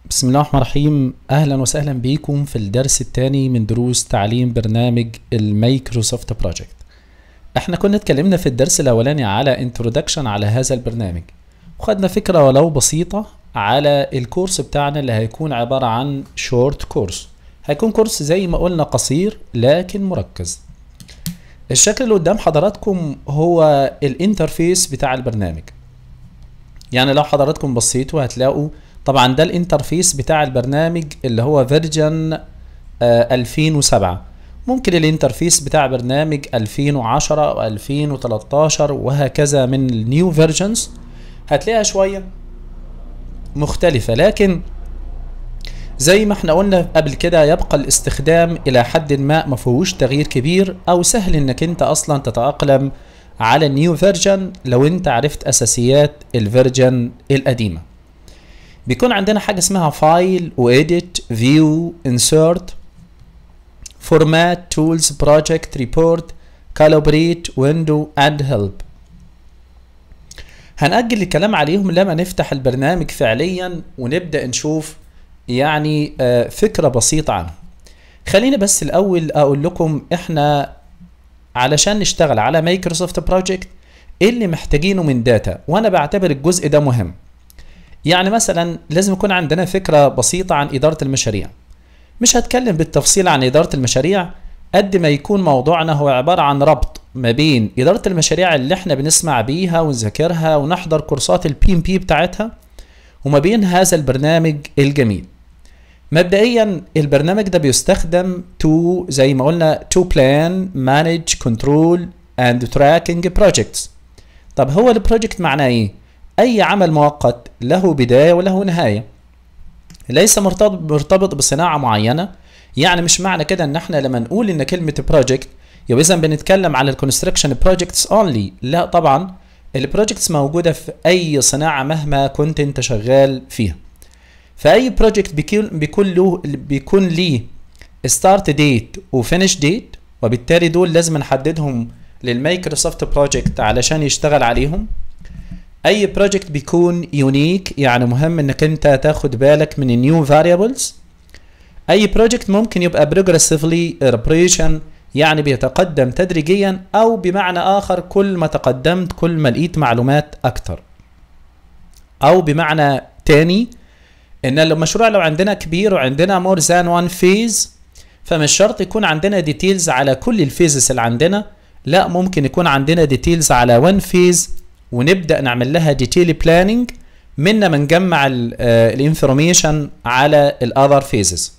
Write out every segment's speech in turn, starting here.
بسم الله الرحمن الرحيم اهلا وسهلا بيكم في الدرس الثاني من دروس تعليم برنامج المايكروسوفت بروجكت احنا كنا اتكلمنا في الدرس الاولاني على انترودكشن على هذا البرنامج وخدنا فكرة ولو بسيطة على الكورس بتاعنا اللي هيكون عبارة عن شورت كورس هيكون كورس زي ما قلنا قصير لكن مركز الشكل اللي قدام حضراتكم هو الانترفيس بتاع البرنامج يعني لو حضراتكم بصيتوا هتلاقوا طبعا ده الانترفيس بتاع البرنامج اللي هو فيرجن 2007 ممكن الانترفيس بتاع برنامج 2010 او 2013 وهكذا من النيو فيرجنز هتلاقيها شوية مختلفة لكن زي ما احنا قلنا قبل كده يبقى الاستخدام الى حد ما ما فيهوش تغيير كبير او سهل انك انت اصلا تتأقلم على النيو فيرجن لو انت عرفت اساسيات الفيرجن القديمه بيكون عندنا حاجه اسمها فايل واديت فيو انسرت فورمات تولز بروجكت ريبورت كالبريت ويندو اد هيلب هنأجل الكلام عليهم لما نفتح البرنامج فعليا ونبدأ نشوف يعني آه، فكرة بسيطة عنه خليني بس الأول أقول لكم إحنا علشان نشتغل على مايكروسوفت بروجكت ايه اللي محتاجينه من داتا وانا بعتبر الجزء ده مهم يعني مثلا لازم يكون عندنا فكرة بسيطة عن إدارة المشاريع مش هتكلم بالتفصيل عن إدارة المشاريع قد ما يكون موضوعنا هو عبارة عن ربط ما بين إدارة المشاريع اللي احنا بنسمع بيها ونذاكرها ونحضر كورسات البي ام بي بتاعتها وما بين هذا البرنامج الجميل مبدئيا البرنامج ده بيستخدم تو زي ما قلنا تو بلان مانج كنترول اند تراكنج بروجكتس طب هو البروجكت معناه ايه اي عمل مؤقت له بدايه وله نهايه ليس مرتبط مرتبط بصناعه معينه يعني مش معنى كده ان احنا لما نقول ان كلمه بروجكت يبقى اذا بنتكلم على الكونستراكشن بروجكتس اونلي لا طبعا البروجكتس موجوده في اي صناعه مهما كنت انت شغال فيها فاي بروجكت بيكون بيكون له بيكون ليه ستارت ديت وفينش ديت وبالتالي دول لازم نحددهم للمايكروسوفت بروجكت علشان يشتغل عليهم اي بروجكت بيكون يونيك يعني مهم انك انت تاخد بالك من النيو فاريبلز اي بروجكت ممكن يبقى بروجريسيفلي ريبريشن يعني بيتقدم تدريجيا او بمعنى اخر كل ما تقدمت كل ما لقيت معلومات اكتر او بمعنى تاني ان لو مشروع لو عندنا كبير وعندنا مور ذان وان فيز فمش شرط يكون عندنا ديتيلز على كل الفيزز اللي عندنا لا ممكن يكون عندنا ديتيلز على وان فيز ونبدا نعمل لها ديتيل بلاننج منا ما نجمع الانفورميشن على الاذر فيزز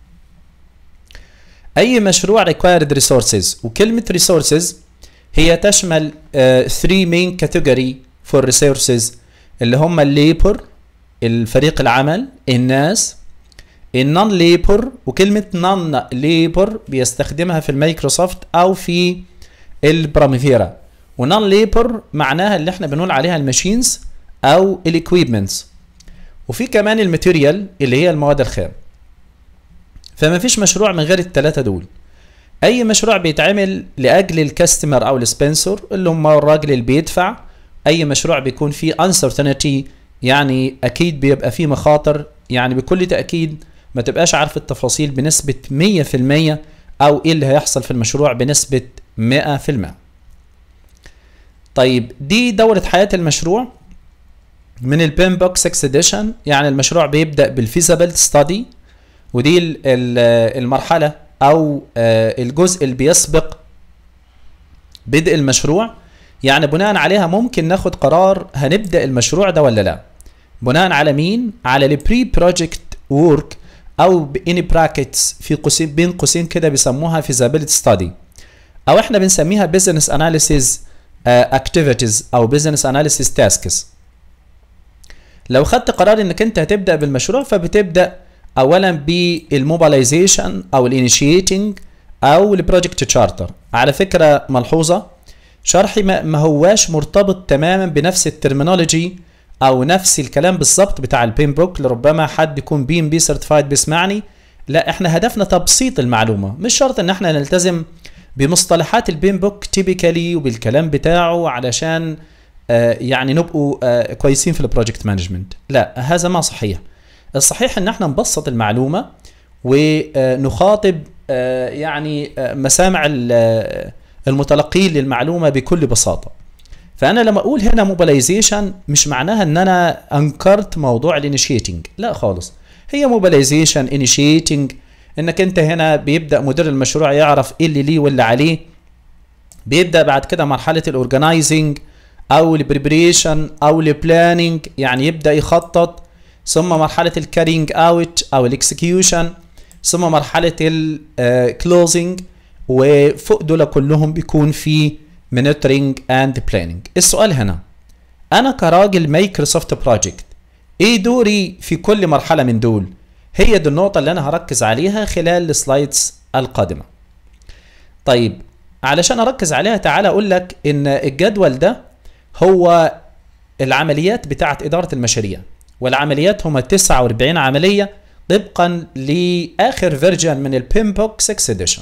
اي مشروع required resources وكلمه resources هي تشمل 3 main category for resources اللي هم الليبر الفريق العمل الناس النون ليبر وكلمة نون ليبر بيستخدمها في المايكروسوفت أو في البراميفيرا ونون ليبر معناها اللي احنا بنقول عليها الماشينز أو الاكويبمنتس وفي كمان الماتيريال اللي هي المواد الخام فما فيش مشروع من غير الثلاثة دول أي مشروع بيتعمل لأجل الكاستمر أو السبنسر اللي هم الراجل اللي بيدفع أي مشروع بيكون فيه uncertainty يعني اكيد بيبقى فيه مخاطر يعني بكل تاكيد ما تبقاش عارف التفاصيل بنسبه 100% او ايه اللي هيحصل في المشروع بنسبه 100% طيب دي دورة حياة المشروع من البين بوك 6 اديشن يعني المشروع بيبدأ بالفيزابل ستادي ودي المرحلة او الجزء اللي بيسبق بدء المشروع يعني بناء عليها ممكن ناخد قرار هنبدأ المشروع ده ولا لا بناء على مين على البري بروجكت وورك او اني براكتس في قوسين بين قوسين كده بيسموها feasibility ستادي او احنا بنسميها business analysis uh, activities او business analysis tasks لو خدت قرار انك انت هتبدا بالمشروع فبتبدا اولا بالموبيلايزيشن او الانيشيتنج او البروجكت تشارتر على فكره ملحوظه شرحي ما هواش مرتبط تماما بنفس الترمينولوجي او نفس الكلام بالظبط بتاع البين بوك لربما حد يكون بي ام بي سيرتيفايد بيسمعني لا احنا هدفنا تبسيط المعلومه مش شرط ان احنا نلتزم بمصطلحات البين بوك تيبيكالي وبالكلام بتاعه علشان آه يعني نبقوا آه كويسين في البروجكت مانجمنت لا هذا ما صحيح الصحيح ان احنا نبسط المعلومه ونخاطب آه، يعني آه، مسامع ال- آه، المتلقين للمعلومه بكل بساطه فانا لما اقول هنا موبيلايزيشن مش معناها ان انا انكرت موضوع الانيشيتنج لا خالص هي موبيلايزيشن انيشيتنج انك انت هنا بيبدا مدير المشروع يعرف ايه اللي ليه واللي عليه بيبدا بعد كده مرحله الاورجنايزنج او البريبريشن او البلاننج يعني يبدا يخطط ثم مرحله الكارينج اوت او الاكسكيوشن ثم مرحله الكلوزنج وفوق دول كلهم بيكون في مونيتورنج اند بلاننج السؤال هنا انا كراجل مايكروسوفت بروجكت ايه دوري في كل مرحله من دول هي دي النقطه اللي انا هركز عليها خلال السلايدز القادمه طيب علشان اركز عليها تعالى اقول لك ان الجدول ده هو العمليات بتاعه اداره المشاريع والعمليات هم 49 عمليه طبقا لاخر فيرجن من البيم بوك 6 اديشن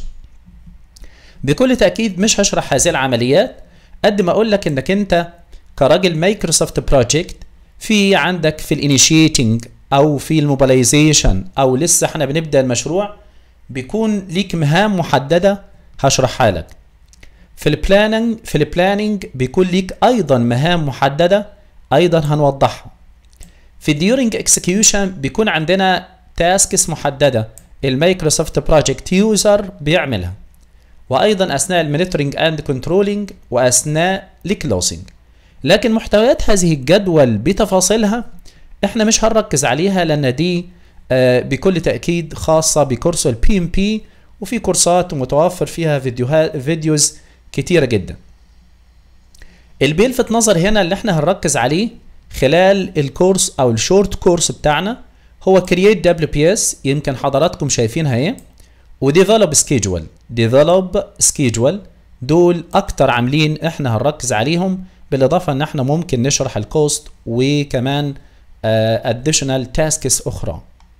بكل تاكيد مش هشرح هذه العمليات قد ما اقول لك انك انت كراجل مايكروسوفت بروجكت في عندك في الانيشيتنج او في الموبيلايزيشن او لسه احنا بنبدا المشروع بيكون ليك مهام محدده هشرحها لك في البلاننج في البلاننج بيكون ليك ايضا مهام محدده ايضا هنوضحها في during execution بيكون عندنا تاسكس محدده المايكروسوفت بروجكت يوزر بيعملها وايضا اثناء المونيتورنج اند كنترولينج واثناء الكلوزنج لكن محتويات هذه الجدول بتفاصيلها احنا مش هنركز عليها لان دي آه، بكل تاكيد خاصه بكورس البي ام بي وفي كورسات متوفر فيها فيديوهات فيديوز كتيره جدا اللي بيلفت نظر هنا اللي احنا هنركز عليه خلال الكورس او الشورت كورس بتاعنا هو كرييت دبليو بي اس يمكن حضراتكم شايفينها اهي وديفلوب سكيجول ديفلوب سكيجول دول اكتر عاملين احنا هنركز عليهم بالاضافه ان احنا ممكن نشرح الكوست وكمان اديشنال تاسكس اخرى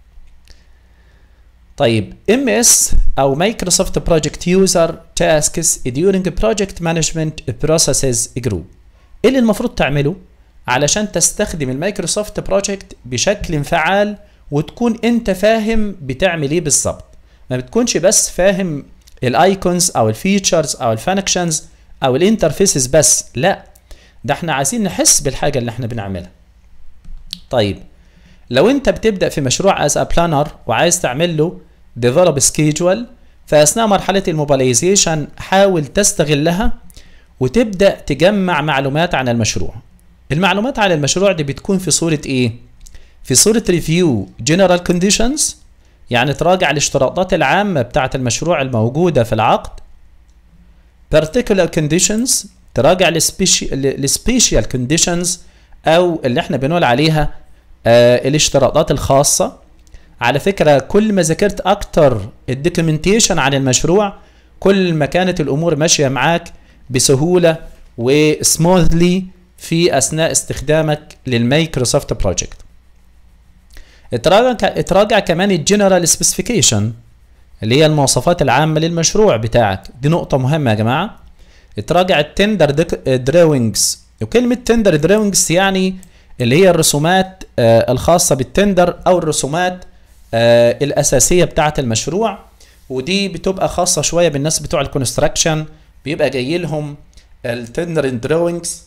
طيب ام اس او مايكروسوفت بروجكت يوزر تاسكس during project management processes جروب ايه اللي المفروض تعمله علشان تستخدم المايكروسوفت بروجكت بشكل فعال وتكون انت فاهم بتعمل ايه بالظبط ما بتكونش بس فاهم الايكونز او الفيتشرز او الفانكشنز او الانترفيسز بس لا ده احنا عايزين نحس بالحاجه اللي احنا بنعملها طيب لو انت بتبدا في مشروع از ا بلانر وعايز تعمل له ديفلوب سكيجول فاثناء مرحله الموبيلايزيشن حاول تستغلها وتبدا تجمع معلومات عن المشروع المعلومات عن المشروع دي بتكون في صوره ايه في صوره ريفيو جنرال كونديشنز يعني تراجع الاشتراطات العامه بتاعه المشروع الموجوده في العقد particular conditions تراجع السبيشال كونديشنز او اللي احنا بنقول عليها آه الاشتراطات الخاصه على فكره كل ما ذاكرت اكتر الدوكيومنتيشن عن المشروع كل ما كانت الامور ماشيه معاك بسهوله وسموثلي في اثناء استخدامك للمايكروسوفت بروجكت اتراجع اتراجع كمان الجنرال سبيسيفيكيشن اللي هي المواصفات العامه للمشروع بتاعك دي نقطه مهمه يا جماعه اتراجع التندر دراوينجز وكلمه تندر دراوينجز يعني اللي هي الرسومات آه الخاصه بالتندر او الرسومات آه الاساسيه بتاعه المشروع ودي بتبقى خاصه شويه بالناس بتوع الكونستراكشن بيبقى جاي لهم التندر دراوينجز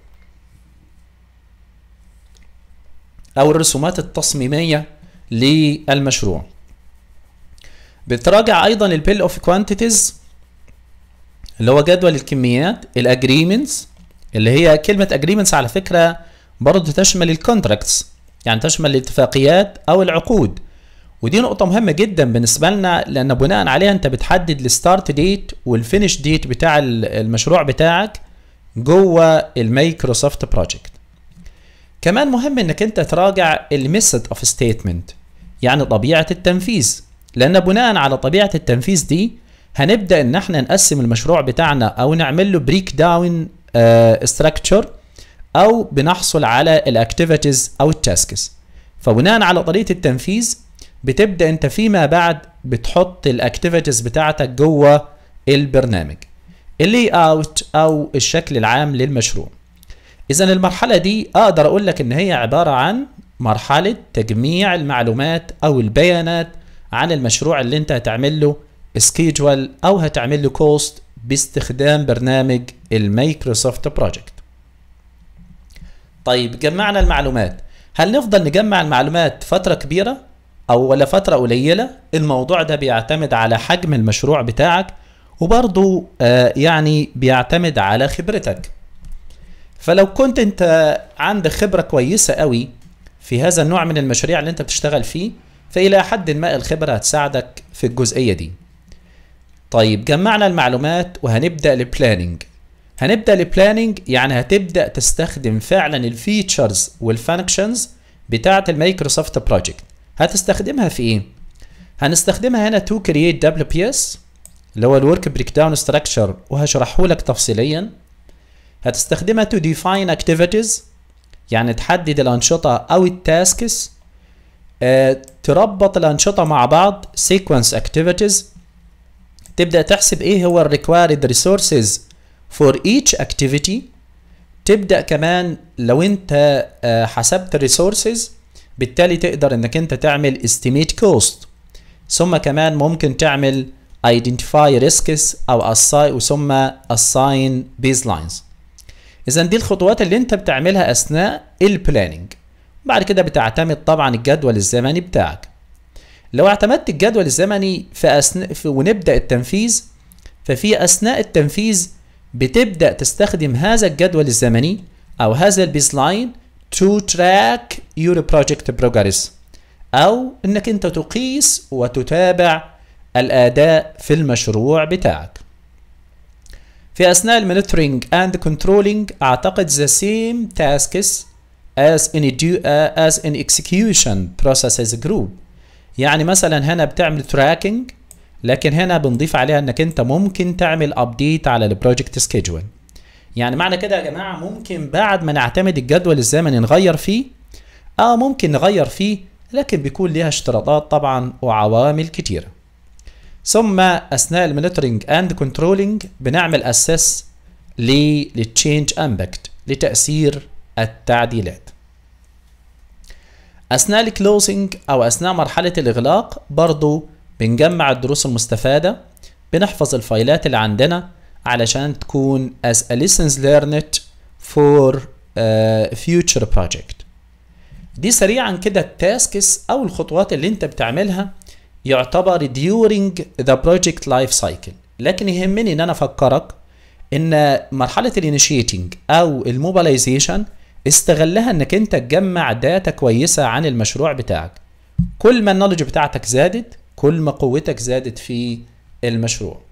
او الرسومات التصميميه للمشروع بتراجع ايضا البيل اوف كوانتيتيز اللي هو جدول الكميات الاجريمنتس اللي هي كلمه اجريمنتس على فكره برضه تشمل الكونتراكتس يعني تشمل الاتفاقيات او العقود ودي نقطه مهمه جدا بالنسبه لنا لان بناء عليها انت بتحدد الستارت ديت والفينش ديت بتاع المشروع بتاعك جوه المايكروسوفت بروجكت كمان مهم انك انت تراجع الميثود اوف ستيتمنت يعني طبيعه التنفيذ لان بناء على طبيعه التنفيذ دي هنبدا ان احنا نقسم المشروع بتاعنا او نعمل له بريك داون ستراكشر او بنحصل على الاكتيفيتيز او التاسكس فبناء على طريقه التنفيذ بتبدا انت فيما بعد بتحط الاكتيفيتيز بتاعتك جوه البرنامج اللي اوت او الشكل العام للمشروع اذا المرحله دي اقدر اقول لك ان هي عباره عن مرحلة تجميع المعلومات أو البيانات عن المشروع اللي أنت هتعمل له سكيجول أو هتعمل له كوست باستخدام برنامج المايكروسوفت بروجكت. طيب جمعنا المعلومات، هل نفضل نجمع المعلومات فترة كبيرة أو ولا فترة قليلة؟ الموضوع ده بيعتمد على حجم المشروع بتاعك وبرضه آه يعني بيعتمد على خبرتك. فلو كنت انت عندك خبرة كويسة قوي في هذا النوع من المشاريع اللي انت بتشتغل فيه فإلى حد ما الخبرة هتساعدك في الجزئية دي طيب جمعنا المعلومات وهنبدأ البلاننج هنبدأ البلاننج يعني هتبدأ تستخدم فعلا الفيتشرز والفانكشنز بتاعة المايكروسوفت بروجكت هتستخدمها في ايه؟ هنستخدمها هنا تو كرييت دبليو بي اس اللي هو الورك بريك داون ستراكشر وهشرحه لك تفصيليا هتستخدمها to define activities يعني تحدد الأنشطة أو التاسكس آه، تربط الأنشطة مع بعض sequence activities تبدأ تحسب إيه هو ال required resources for each activity تبدأ كمان لو أنت آه، حسبت resources بالتالي تقدر إنك أنت تعمل estimate cost ثم كمان ممكن تعمل identify risks أو assign ثم assign baselines اذا دي الخطوات اللي انت بتعملها اثناء البلاننج بعد كده بتعتمد طبعا الجدول الزمني بتاعك لو اعتمدت الجدول الزمني في أثناء في ونبدا التنفيذ ففي اثناء التنفيذ بتبدا تستخدم هذا الجدول الزمني او هذا البيز لاين to track your project progress او انك انت تقيس وتتابع الاداء في المشروع بتاعك في أثناء المونيتورينج and controlling أعتقد the same tasks as in, do, uh, as in execution processes group يعني مثلا هنا بتعمل tracking لكن هنا بنضيف عليها انك انت ممكن تعمل ابديت على البروجكت سكيدجول يعني معنى كده يا جماعه ممكن بعد ما نعتمد الجدول الزمني نغير فيه اه ممكن نغير فيه لكن بيكون ليها اشتراطات طبعا وعوامل كتيره ثم اثناء المونيتورنج اند كنترولينج بنعمل اسس للتشينج امباكت لتاثير التعديلات اثناء الكلوزنج او اثناء مرحله الاغلاق برضو بنجمع الدروس المستفاده بنحفظ الفايلات اللي عندنا علشان تكون as a lessons learned for uh, future project دي سريعا كده التاسكس او الخطوات اللي انت بتعملها يعتبر during the project life cycle لكن يهمني ان انا افكرك ان مرحله الانيشيتنج او الموبيلايزيشن استغلها انك انت تجمع داتا كويسه عن المشروع بتاعك كل ما النولج بتاعتك زادت كل ما قوتك زادت في المشروع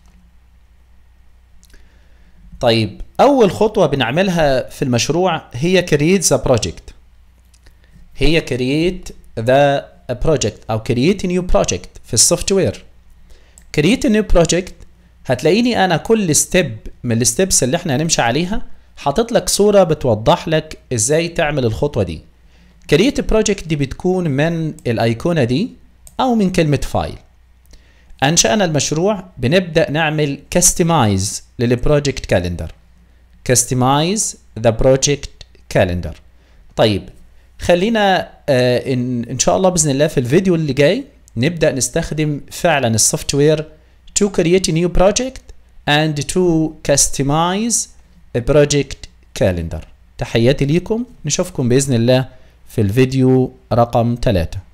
طيب اول خطوه بنعملها في المشروع هي create the project هي create the project او create a new project في السوفت وير create a new project هتلاقيني انا كل ستيب من الستبس اللي احنا هنمشي عليها حاطط لك صوره بتوضح لك ازاي تعمل الخطوه دي create a project دي بتكون من الايقونه دي او من كلمه فايل انشانا المشروع بنبدا نعمل كاستمايز للبروجكت كالندر كاستمايز ذا بروجكت كالندر طيب خلينا آه إن, ان شاء الله باذن الله في الفيديو اللي جاي نبدا نستخدم فعلا السوفت وير to create a new project and to customize a project calendar تحياتي ليكم نشوفكم باذن الله في الفيديو رقم 3